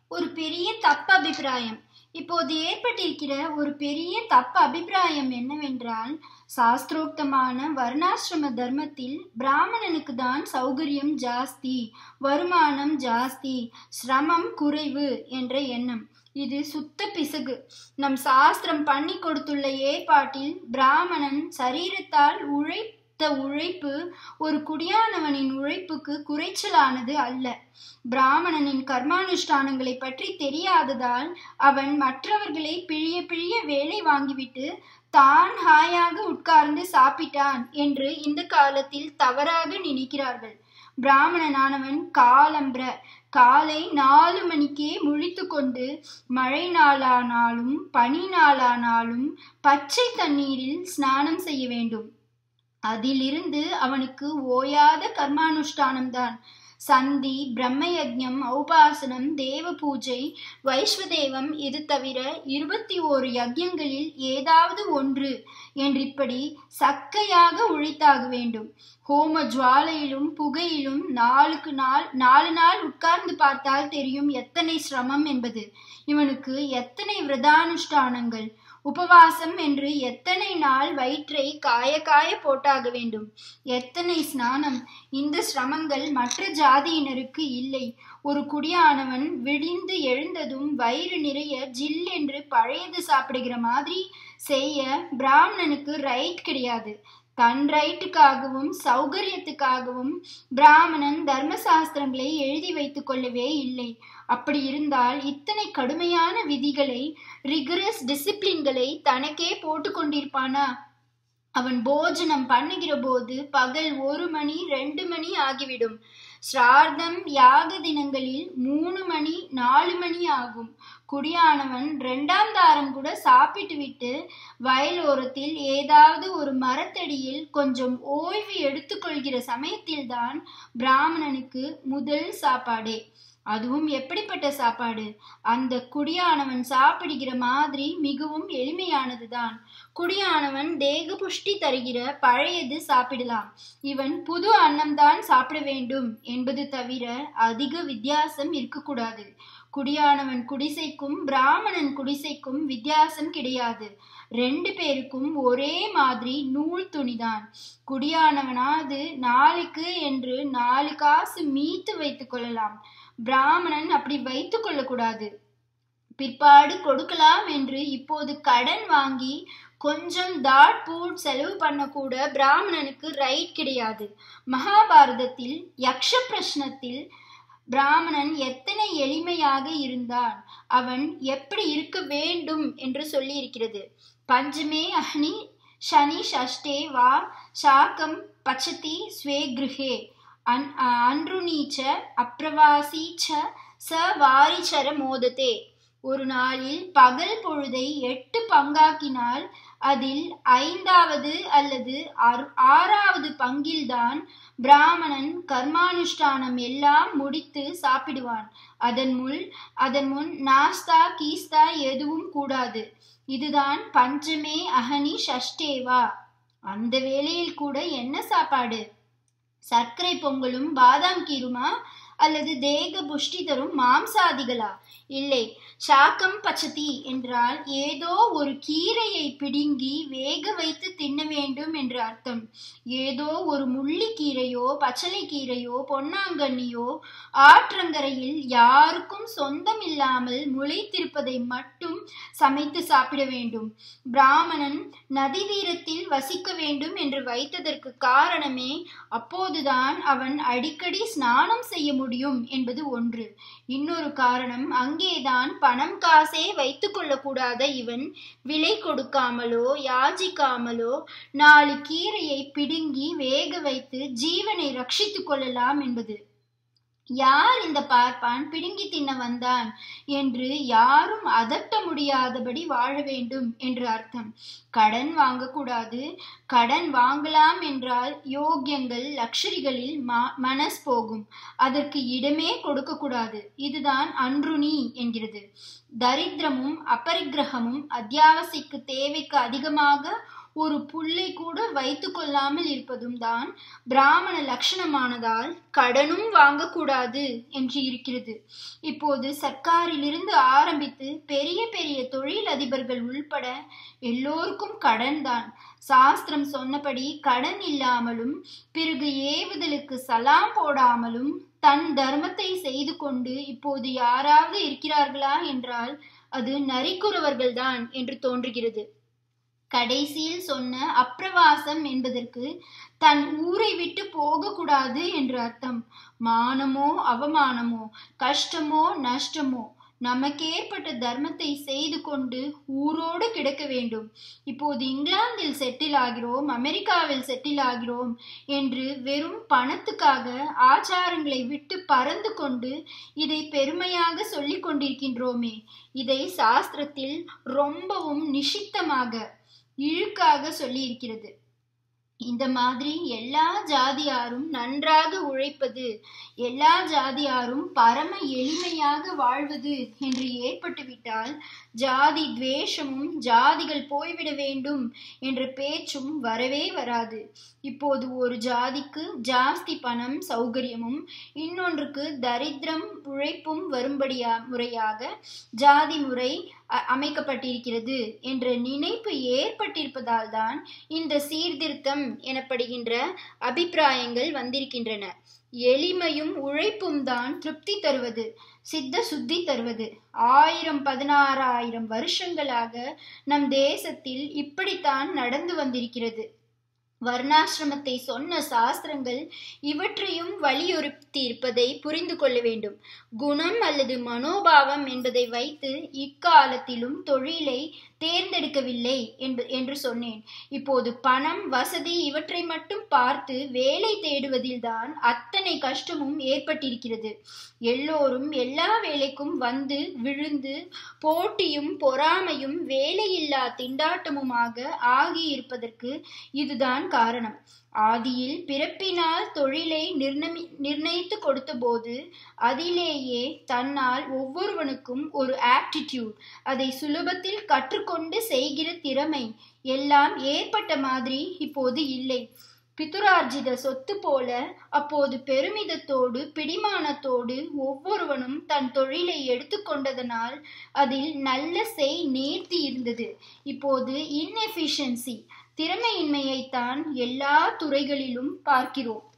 ஒரு பெரிய தப்பு அபிப்பிராயம் இப்போது ஏற்பட்டிருக்கிற ஒரு பெரிய தப்பு அபிப்பிராயம் என்னவென்றால் சாஸ்திரோக்தமான வர்ணாசிரம தர்மத்தில் பிராமணனுக்கு தான் சௌகரியம் ஜாஸ்தி வருமானம் ஜாஸ்தி சிரமம் குறைவு என்ற எண்ணம் இது சுத்த பிசகு நம் சாஸ்திரம் பண்ணி கொடுத்துள்ள ஏற்பாட்டில் பிராமணன் சரீரத்தால் உழைத்த உழைப்பு ஒரு குடியானவனின் உழைப்புக்கு குறைச்சலானது அல்ல பிராமணனின் கர்மானுஷ்டானங்களை பற்றி தெரியாததால் அவன் மற்றவர்களை பிழிய பிழிய வேலை வாங்கிவிட்டு தான் ஹாயாக உட்கார்ந்து சாப்பிட்டான் என்று இந்த காலத்தில் தவறாக நினைக்கிறார்கள் பிராமணனானவன் காலம்பர காலை நாலு மணிக்கே முழித்து கொண்டு மழை நாளானாலும் பனி நாளானாலும் பச்சை தண்ணீரில் ஸ்நானம் செய்ய வேண்டும் அதிலிருந்து அவனுக்கு ஓயாத கர்மானுஷ்டானம்தான் சந்தி பிரம்மயஜம் ஔபாசனம் தேவ பூஜை வைஸ்வதேவம் இது தவிர இருபத்தி ஓரு யஜ்யங்களில் ஏதாவது ஒன்று என்றிப்படி சக்கையாக உழைத்தாக வேண்டும் ஹோம ஜுவாலையிலும் புகையிலும் நாளுக்கு நாள் நாலு நாள் உட்கார்ந்து பார்த்தால் தெரியும் எத்தனை சிரமம் என்பது இவனுக்கு எத்தனை விரதானுஷ்டானங்கள் உபவாசம் என்று எத்தனை நாள் வயிற்றை காய காய போட்டாக வேண்டும் எத்தனை ஸ்நானம் இந்த சிரமங்கள் மற்ற ஜாதியினருக்கு இல்லை ஒரு குடியானவன் விடிந்து எழுந்ததும் வயிறு நிறைய ஜில் என்று பழையது சாப்பிடுகிற மாதிரி செய்ய பிராமணனுக்கு ரைட் கிடையாது தன் ரைட்டுக்காகவும் சௌகரியத்துக்காகவும் பிராமணன் தர்மசாஸ்திரங்களை எழுதி வைத்துக் கொள்ளவே இல்லை அப்படி இருந்தால் இத்தனை கடுமையான விதிகளை ரிகரஸ் டிசிப்ளின்களை தனக்கே போட்டு கொண்டிருப்பானா அவன் போஜனம் பண்ணுகிற போது பகல் ஒரு மணி ரெண்டு மணி ஆகிவிடும் ஸ்ரார்த்தம் யாக தினங்களில் மூணு மணி நாலு மணி ஆகும் குடியானவன் ரெண்டாம் தாரம் கூட சாப்பிட்டு விட்டு வயலோரத்தில் ஏதாவது ஒரு மரத்தடியில் கொஞ்சம் ஓய்வு எடுத்துக்கொள்கிற சமயத்தில்தான் பிராமணனுக்கு முதல் சாப்பாடே அதுவும் எப்படிப்பட்ட சாப்பாடு அந்த குடியானவன் சாப்பிடுகிற மாதிரி மிகவும் எளிமையானதுதான் குடியானவன் தேக புஷ்டி தருகிற பழையது சாப்பிடலாம் இவன் புது அன்னம்தான் சாப்பிட வேண்டும் என்பது தவிர அதிக வித்தியாசம் இருக்கக்கூடாது குடியானவன் குடிசைக்கும் பிராமணன் குடிசைக்கும் வித்தியாசம் கிடையாது ரெண்டு பேருக்கும் ஒரே மாதிரி நூல் துணிதான் குடியானவனாது நாளைக்கு என்று நாலு காசு மீத்து வைத்துக் கொள்ளலாம் பிராமணன் அப்படி வைத்துக் கொள்ளக்கூடாது பிற்பாடு கொடுக்கலாம் என்று இப்போது கடன் வாங்கி கொஞ்சம் தாட் பூட் செலவு பண்ணக்கூட பிராமணனுக்கு ரைட் கிடையாது மகாபாரதத்தில் யக்ஷ பிரஷ்னத்தில் பிராமணன் எத்தனை எளிமையாக இருந்தான் அவன் எப்படி இருக்க வேண்டும் என்று சொல்லி இருக்கிறது பஞ்சமே அஹ்னி சனி ஷஷ்டே வா சாக்கம் பச்சதி ஸ்வே கிருஹே அன் அன்ருணீச்ச அப்பிரவாசி ச ச வாரிச்சர மோதத்தே ஒரு நாளில் பகல் பொழுதை எட்டு பங்காக்கினால் அதில் ஐந்தாவது அல்லது ஆறாவது பங்கில்தான் பிராமணன் கர்மானுஷ்டானம் எல்லாம் முடித்து சாப்பிடுவான் அதன் முன் அதன் முன் நாஸ்தா கீஸ்தா எதுவும் கூடாது இதுதான் பஞ்சமே அகனி ஷஷ்டேவா அந்த வேளையில் கூட என்ன சாப்பாடு சர்க்கரை பொங்கலும் பாதாம் கீருமா அல்லது தேக புஷ்டி தரும் மாம்சாதிகளா இல்லை சாக்கம் பச்சதி என்றால் ஏதோ ஒரு கீரையை பிடுங்கி வேக வைத்து தின்ன வேண்டும் என்று அர்த்தம் ஏதோ ஒரு முள்ளி கீரையோ பச்சளை கீரையோ பொன்னாங்கண்ணியோ ஆற்றங்கரையில் யாருக்கும் சொந்தம் இல்லாமல் முளைத்திருப்பதை மட்டும் சமைத்து சாப்பிட வேண்டும் பிராமணன் நதி தீரத்தில் வசிக்க வேண்டும் என்று வைத்ததற்கு காரணமே அப்போதுதான் அவன் அடிக்கடி ஸ்நானம் செய்ய முடியும் என்பது ஒன்று இன்னொரு காரணம் அங்கேதான் பணம் காசே வைத்து கொள்ளக்கூடாத இவன் விலை கொடுக்காமலோ யாஜிக்காமலோ நாலு கீரையை பிடுங்கி வேக வைத்து ஜீவனை ரட்சித்துக் கொள்ளலாம் என்பது யார் இந்த பார்ப்பான் பிடுங்கி தின்ன வந்தான் என்று யாரும் அதட்ட முடியாதபடி வாழ வேண்டும் என்று அர்த்தம் கடன் வாங்கக்கூடாது கடன் வாங்கலாம் என்றால் யோக்கியங்கள் லக்ஷரிகளில் ம மனஸ் போகும் அதற்கு இடமே கொடுக்கக்கூடாது இதுதான் அன்றுணி என்கிறது தரித்திரமும் அபரிக்கிரகமும் அத்தியாவசிக்கு தேவைக்கு அதிகமாக ஒரு புல்லை கூட வைத்து கொள்ளாமல் இருப்பதும் தான் பிராமண லட்சணமானதால் கடனும் வாங்கக்கூடாது என்று இருக்கிறது இப்போது சர்க்காரிலிருந்து ஆரம்பித்து பெரிய பெரிய தொழில் அதிபர்கள் உள்பட எல்லோருக்கும் கடன் தான் சாஸ்திரம் சொன்னபடி கடன் இல்லாமலும் பிறகு ஏவுதலுக்கு சலாம் போடாமலும் தன் தர்மத்தை செய்து கொண்டு இப்போது யாராவது இருக்கிறார்களா என்றால் அது நரிக்குறவர்கள்தான் என்று தோன்றுகிறது கடைசியில் சொன்ன அப்பிரவாசம் என்பதற்கு தன் ஊரை விட்டு போகக்கூடாது என்று அர்த்தம் மானமோ அவமானமோ கஷ்டமோ நஷ்டமோ நமக்கு ஏற்பட்ட தர்மத்தை செய்து கொண்டு ஊரோடு கிடக்க வேண்டும் இப்போது இங்கிலாந்தில் செட்டில் ஆகிறோம் அமெரிக்காவில் செட்டில் ஆகிறோம் என்று வெறும் பணத்துக்காக ஆச்சாரங்களை விட்டு பறந்து கொண்டு இதை பெருமையாக சொல்லிக் கொண்டிருக்கின்றோமே இதை சாஸ்திரத்தில் ரொம்பவும் நிஷித்தமாக இழுக்காக சொல்லி இருக்கிறது இந்த மாதிரி எல்லா ஜாதியாரும் நன்றாக உழைப்பது எல்லா ஜாதியாரும் பரம எளிமையாக வாழ்வது என்று ஏற்பட்டுவிட்டால் ஜாதி துவேஷமும் ஜாதிகள் போய்விட வேண்டும் என்ற பேச்சும் வரவே வராது இப்போது ஒரு ஜாதிக்கு ஜாஸ்தி பணம் சௌகரியமும் இன்னொன்றுக்கு தரித்திரம் உழைப்பும் வரும்படியா முறையாக ஜாதி முறை அமைக்கப்பட்டிருக்கிறது என்ற நினைப்பு ஏற்பட்டிருப்பதால் தான் இந்த சீர்திருத்தம் எனப்படுகின்ற அபிப்பிராயங்கள் வந்திருக்கின்றன எளிமையும் உழைப்பும் தான் திருப்தி தருவது சித்த சுத்தி தருவது ஆயிரம் பதினாறாயிரம் வருஷங்களாக நம் தேசத்தில் இப்படித்தான் நடந்து வந்திருக்கிறது வர்ணாசிரமத்தை சொன்ன சாஸ்திரங்கள் இவற்றையும் வலியுறுத்தி இருப்பதை புரிந்து கொள்ள வேண்டும் குணம் அல்லது மனோபாவம் என்பதை வைத்து இக்காலத்திலும் தொழிலை தேர்ந்தெடுக்கவில்லை என்று சொன்னேன் இப்போது பணம் வசதி இவற்றை மட்டும் பார்த்து வேலை தேடுவதில்தான் அத்தனை கஷ்டமும் ஏற்பட்டிருக்கிறது எல்லோரும் எல்லா வேலைக்கும் வந்து விழுந்து போட்டியும் பொறாமையும் வேலையில்லா திண்டாட்டமுமாக ஆகியிருப்பதற்கு இதுதான் காரணம் ஆதியில் பிறப்பினால் தொழிலை நிர்ணமி நிர்ணயித்து கொடுத்த போது அதிலேயே தன்னால் ஒவ்வொருவனுக்கும் ஒரு ஆப்டிடியூட் அதை சுலபத்தில் கற்றுக்கொண்டு செய்கிற திறமை எல்லாம் ஏற்பட்ட மாதிரி இப்போது இல்லை பிதுரார்ஜித சொத்து போல அப்போது பெருமிதத்தோடு பிடிமானத்தோடு ஒவ்வொருவனும் தன் தொழிலை எடுத்துக்கொண்டதனால் அதில் நல்ல செய் நேர்த்தி இருந்தது இப்போது இன்எஃபிஷியன்சி திறமையின்மையைத்தான் எல்லா துறைகளிலும் பார்க்கிறோம்